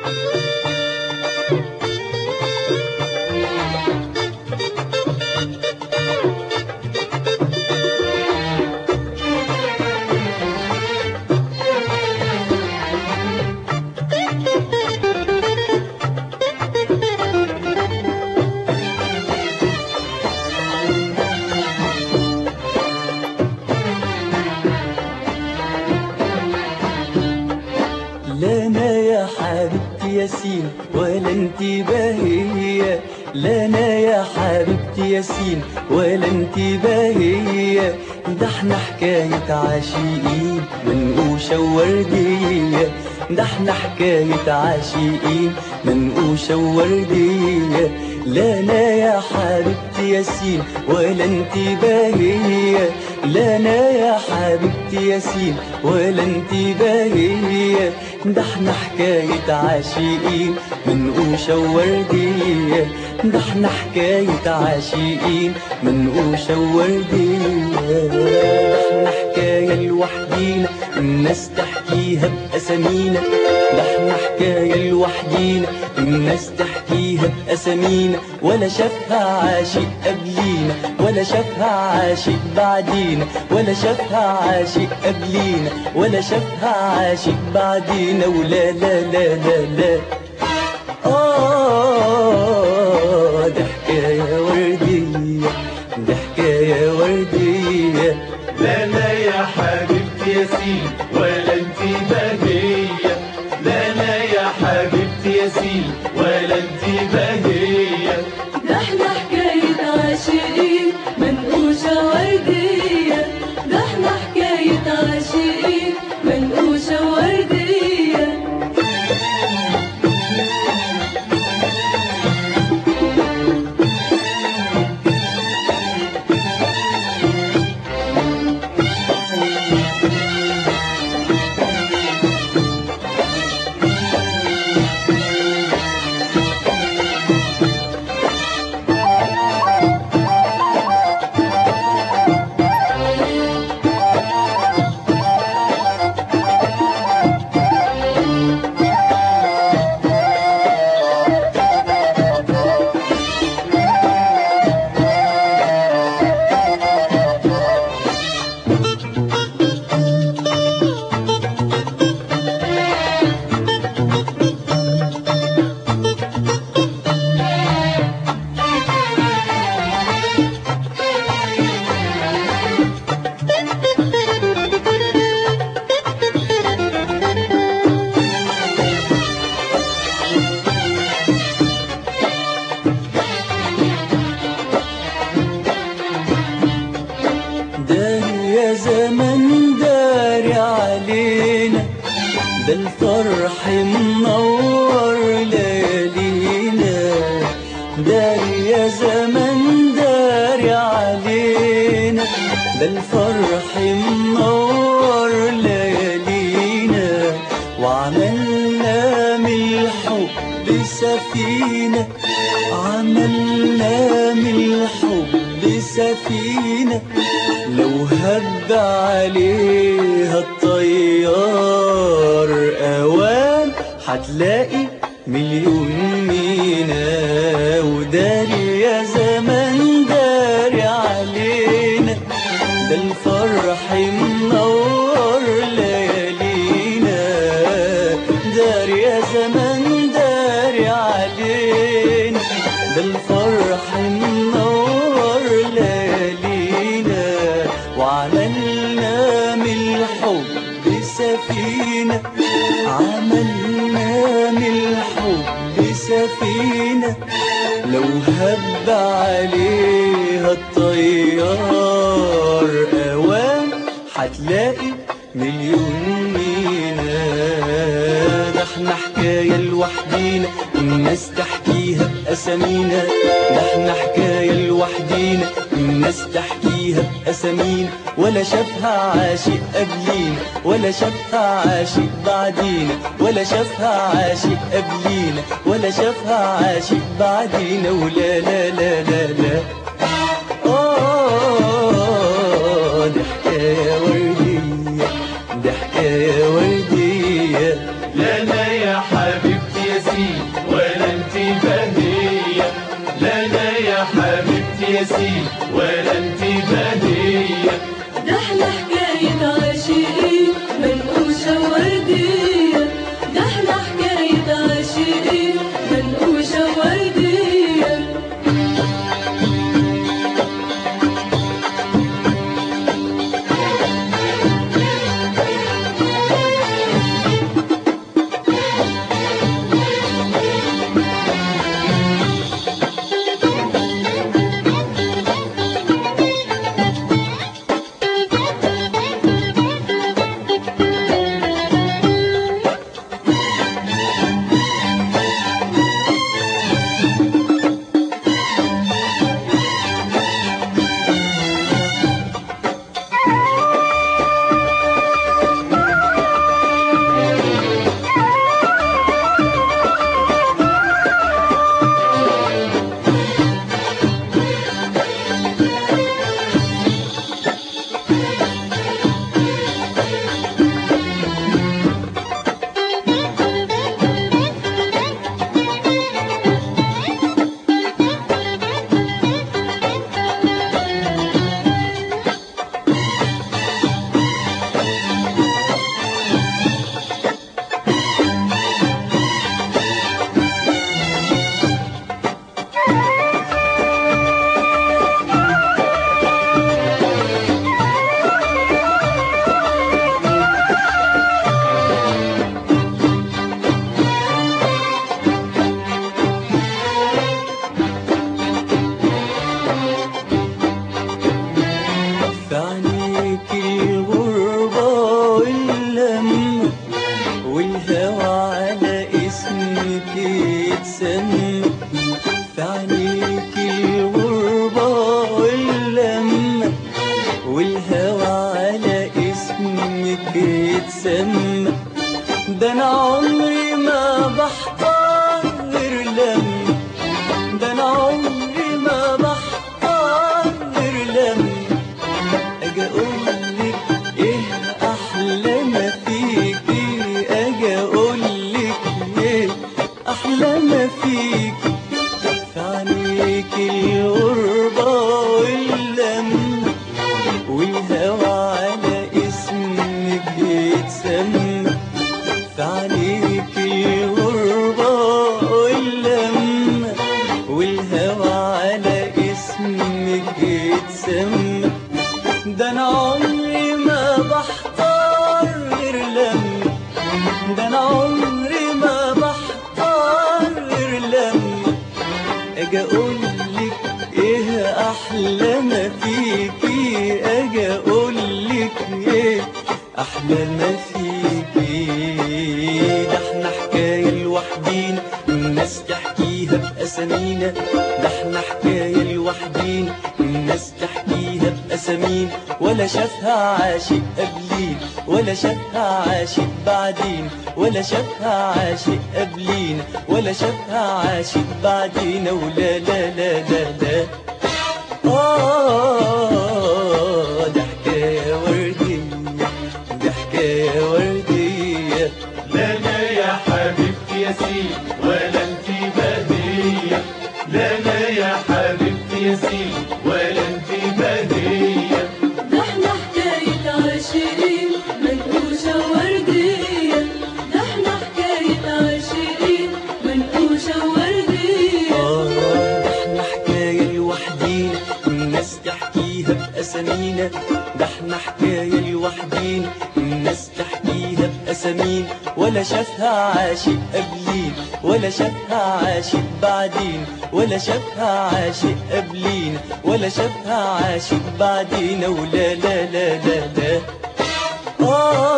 لا انا يا حبيبتي ياسين ولا انت باهية لا انا يا حبيبتي ياسين ولا انت باهية ده احنا حكاية عاشقين منقوشة ووردية ده احنا حكاية عاشقين منقوشة ووردية لا انا يا حبيبتي ياسين ولا انت باهية لا انا يا حبيبتي ياسين ولا انت باهية ده احنا حكاية عاشقين منقوشة ووردية ده احنا حكاية عاشقين منقوشة ووردية ده احنا حكاية لوحدينا الناس تحكيها بأسامينا ده احنا حكاية لوحدينا الناس تحكيها بأسامينا ولا شافها عاشق قبلينا ولا شافها عاشق بعدينا ولا شافها عاشق قبلينا ولا شافها عاشق بعدينا ولا لا لا لا لا آه ده حكاية وردية ده حكاية وردية لا لا يا حبيبتي ياسين ولا انت بهية لا لا يا حبيبتي ياسين ولا انت بهية ده احنا حكاية عاشقين منقوشة وردية ده احنا حكاية عاشقين منقوشة وردية دار يا زمن داري علينا ده الفرح منور ليالينا دار يا زمن داري علينا ده الفرح منور ليالينا وعملنا من الحب سفينة عملنا من الحب سفينة لو هب عليها الطيار أوام هتلاقي مليون مينا وداري يا زمن داري علينا ده الفرح منور ليالينا داري يا زمن داري علينا ده الفرح منور ليالينا وعملنا من الحب سفينة عملنا من الحب سفينة لو هب عليها الطيار أوام هتلاقي مليون مينا ده احنا حكاية لوحدينا الناس تحكيها بأسامينا ده احنا حكاية لوحدينا الناس تحكيها بأسامينا ولا شافها عاشق قبلينا ولا شافها عاشق بعدينا ولا شافها عاشق قبلينا ولا شافها عاشق بعدينا ولا لا لا لا لا آه دي حكاية وردية دي حكاية وردية لا لا يا حبيبتي اسمك يتسمى في عينيك الغربة واللمة والهوى على اسمك يتسمى ده انا عمري ما بحتار غير لما ده انا عمري ما بحتار غير لما اجي اقولك ايه احلى ما فيكي اجي اقولك ايه احلى ما فيكي في عينيك الغربة واللمة والهوى على اسمك يتسمى في عينيك الغربة واللمة والهوى على اسمك يتسمى ده انا عمري ما بحتار غير لما ده انا عمري ما بحتار غير لما اجي اقولك ايه احلى ما فيكي اجي اقولك ايه احلى ما فيكي ده احنا حكايه لوحدينا الناس تحكيها باسامينا ده احنا حكايه لوحدينا الناس تحكيها باسامينا ولا شافها عاشق قبلين ولا شافها عاشق بعدين ولا شافها عاشق قبلين ولا شافها عاشق بعدين ولا لا لا لا لا آه ده حكاية وردية ده حكاية وردية لا لا يا حبيبتي يا سيدي ولا انت بهية لا لا يا حبيبتي يا سيدي ولا انت بهية ده احنا حكاية عاشقين منقوشة وردية ده احنا حكاية عاشقين منقوشة وردية آه ده احنا حكاية لوحدينا الناس تحكيها بأسامينا ده احنا حكاية لوحدينا الناس تحكيها بأسامينا ولا شافها عاشق قبلين ولا شافها عاشق بعدين ولا شافها عاشق قبلين ولا شافها عاشق بعدين ولا لا لا لا لا آه